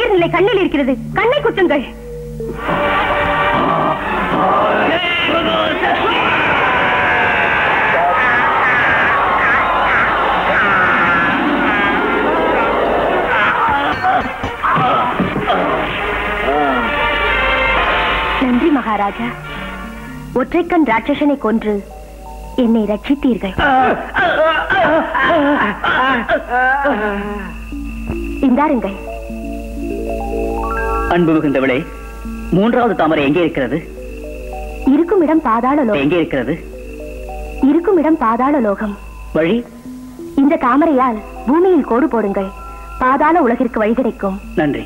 நீர்நிலை கண்ணில் இருக்கிறது கண்ணை குத்துங்கள் நன்றி மகாராஜா ஒற்றைக்கண் ராட்சசனை கொன்று என்னை ரட்சித்தீர்கள் இந்தாருங்கள் அன்பு மிகுந்தவளே மூன்றாவது தாமரை எங்கே இருக்கிறது இருக்கும் இடம் பாதாள லோகம் எங்கே இருக்கிறது இருக்கும் இடம் பாதாள லோகம் வழி இந்த தாமரையால் பூமியில் கோடு போடுங்கள் பாதாள உலகிற்கு வழி கிடைக்கும் நன்றி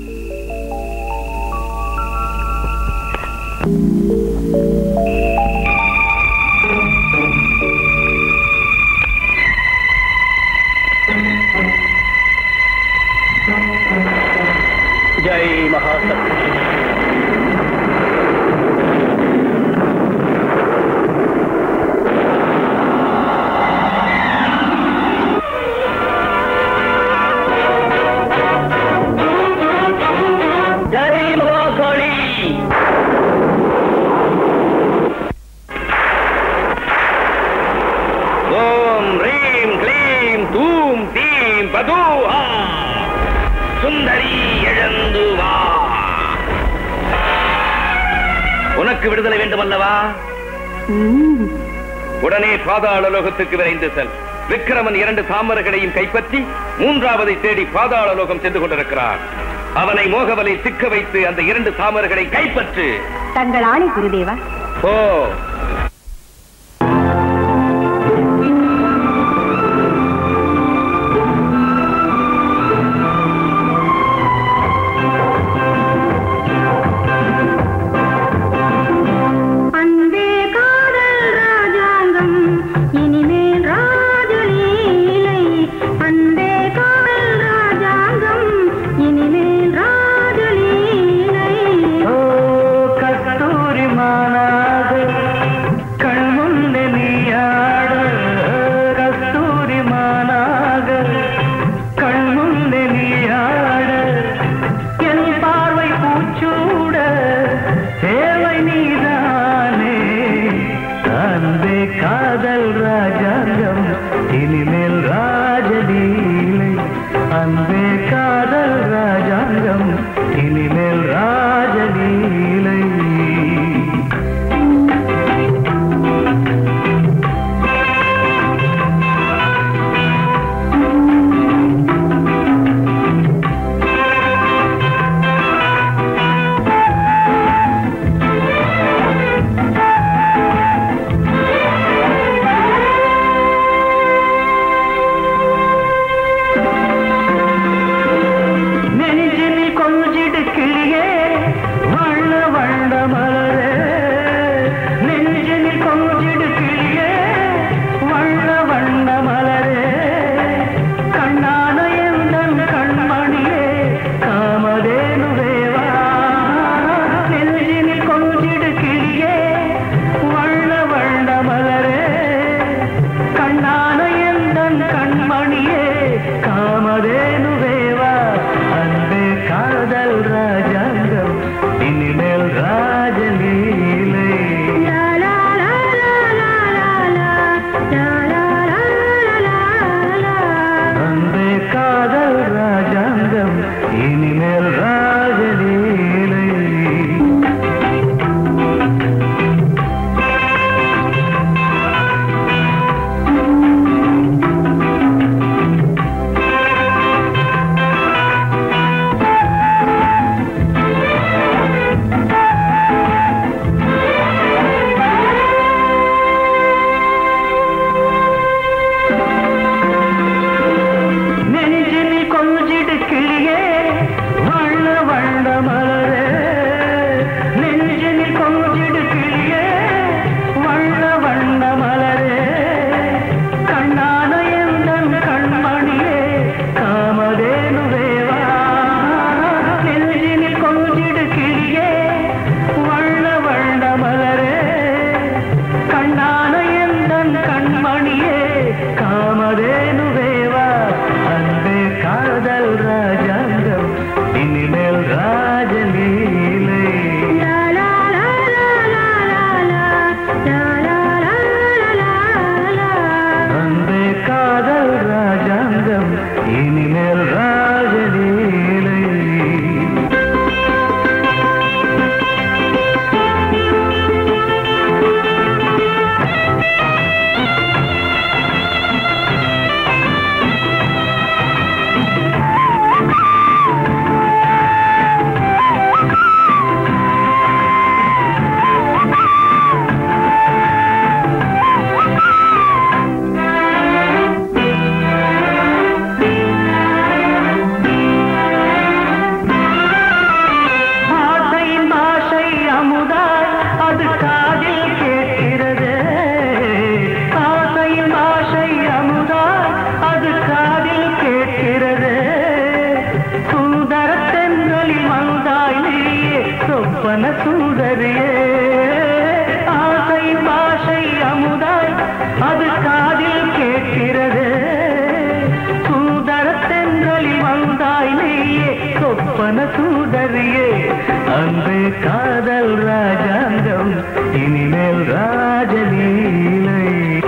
ஜெய் மகாசக்தி ஜெய் மகாகாளி ஓம் ரீம் க்ளீம் தூம் தீம் பதூஹா சுந்தரி எழுந்து வா உனக்கு விடுதலை வேண்டுமல்லவா ம், உடனே பாதாள லோகத்துக்கு விரைந்து செல் விக்கிரமன் இரண்டு தாமரைகளையும் கைப்பற்றி மூன்றாவதை தேடி பாதாள லோகம் சென்று கொண்டிருக்கிறார் அவனை மோகவலை சிக்க வைத்து அந்த இரண்டு தாமரைகளை கைப்பற்று தங்கள் ஆணை குருதேவா ஓ அன்பே காதல் ராஜாங்கம் இனிமேல் ராஜலீலை அன்பே காதல் ராஜாங்கம் இனிமேல் ராஜலீலை கஸ்தூரி மானாக கண்முன்ನೆ நீயாட கஸ்தூரி மானாக கண்முன்ನೆ நீயாட என் பார்வை பூச்சூட தேவை நீதானே அன்பே காதல் ராஜாங்கம் இனிமேல் ராஜலீலை அன்பே காதல் ராஜாங்கம் இனிமேல் ராஜலீலை நெஞ்சில் கொஞ்சிடு கிளியே வண்ண வண்ண மலரே நெஞ்சில் கொஞ்சிடு கிளியே வண்ண வண்ண மலரே கண்ணான எந்தன் கண்மணியே காமதேனுவேவா நெஞ்சில் கொஞ்சிடு கிளியே வண்ண வண்ண மலரே கண்ணான எந்தன் கண்மணியே காமதேனுவேவா அன்பே காதல் ராஜாங்கம் இனிமேல் ராஜலீலை அன்பே காதல் ராஜாங்கம் இனிமேல் ராஜலீலை நெஞ்சில் கொஞ்சிடு கிளியே வண்ண வண்ண மலரே நெஞ்சில் கொஞ்சிடு கிளியே வண்ண வண்ண மலரே கண்ணான எந்தன் கண்மணியே காமதேனுவேவா நெஞ்சில் கொஞ்சிடு கிளியே வண்ண வண்ண மலரே கண்ணான எந்தன் கண்மணியே காமதேனுவேவா அன்பே காதல் ராஜாங்கம் இனிமேல் காதல் ராஜாங்கம் இனிமேல் ராஜலீலை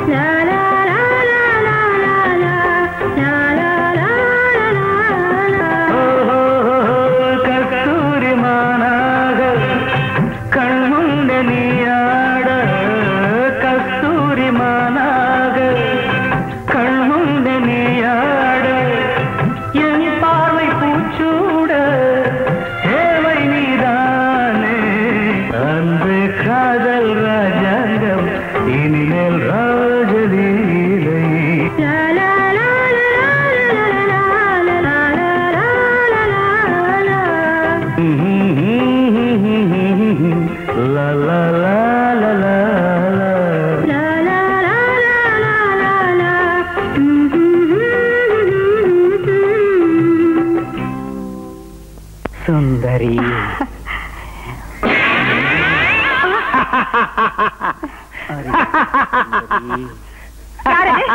ஓஹோ, கஸ்தூரி மானாக கண்முண்ட நீயாட கஸ்தூரி மானாக கண்முண்ட நீயாட என் பார்வை பூச்சூட தேவை நீதானே அன்பு காதல் ராஜாங்கம் இனிமேல் ராஜலீலை La la la la la la சுந்தரி யாரு அது?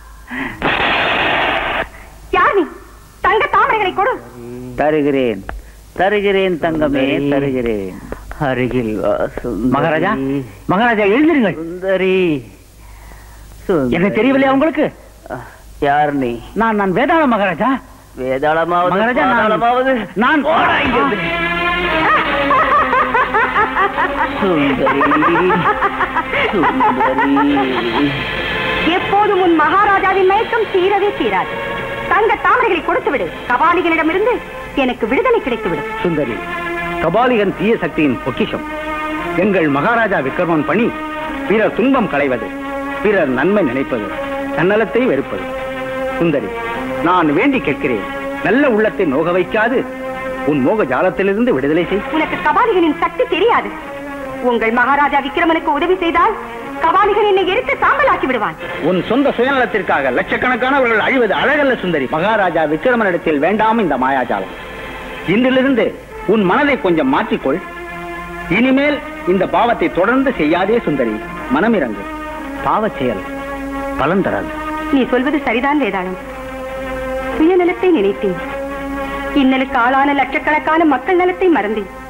யார் நீ தங்க தாமரைகளை கொடு தருகிறேன் தருகிறேன் தங்கமே தருகிறேன் அருகில் வா, சுந்தரி. மகாராஜா மகாராஜா எழுந்திருங்கள் சுந்தரி சுந்தரி. என்ன தெரியவில்லையா உங்களுக்கு யார் நீ நான் நான் வேதாள மகாராஜா வேதாளமாவது மகாராஜா நான் பாதாளமாவது நான் போடா இங்கிருந்து. சுந்தரி சுந்தரி எப்போதும் உன் மகாராஜாவின் மயக்கம் தீரவே தீராது தங்க தாமரைகளை கொடுத்து விடு கபாலிகளிடமிருந்து எனக்கு விடுதலை கிடைத்து விடும் சுந்தரி கபாலிகன் தீய சக்தியின் பொக்கிஷம் எங்கள் மகாராஜா விக்ரமன் பணி பிறர் துன்பம் களைவது பிறர் நன்மை நினைப்பது தன்னலத்தை வெறுப்பது சுந்தரி நான் வேண்டி கேட்கிறேன் நல்ல உள்ளத்தை நோக வைக்காது உன் மோக ஜாலத்திலிருந்து விடுதலை செய் உனக்கு கபாலிகளின் சக்தி தெரியாது உங்கள் மகாராஜா விக்ரமனுக்கு உதவி செய்தால் கபாலிகள் என்னை எரித்து சாம்பலாக்கி விடுவான் உன் சொந்த சுயநலத்திற்காக லட்சக்கணக்கானவர்கள் அழிவது அழகல்ல சுந்தரி மகாராஜா விக்ரமனிடத்தில் வேண்டாம் இந்த மாயாஜாலம் இன்றிலிருந்து உன் மனதை கொஞ்சம் மாற்றிக்கொள் இனிமேல் இந்த பாவத்தை தொடர்ந்து செய்யாதே சுந்தரி மனமிறங்கு பாவச் செயல் பலன் தராது நீ சொல்வது சரிதான் வேதாளம் சுயநலத்தை நினைத்தேன் இன்னலுக்கு ஆளான லட்சக்கணக்கான மக்கள் நலத்தை மறந்தேன்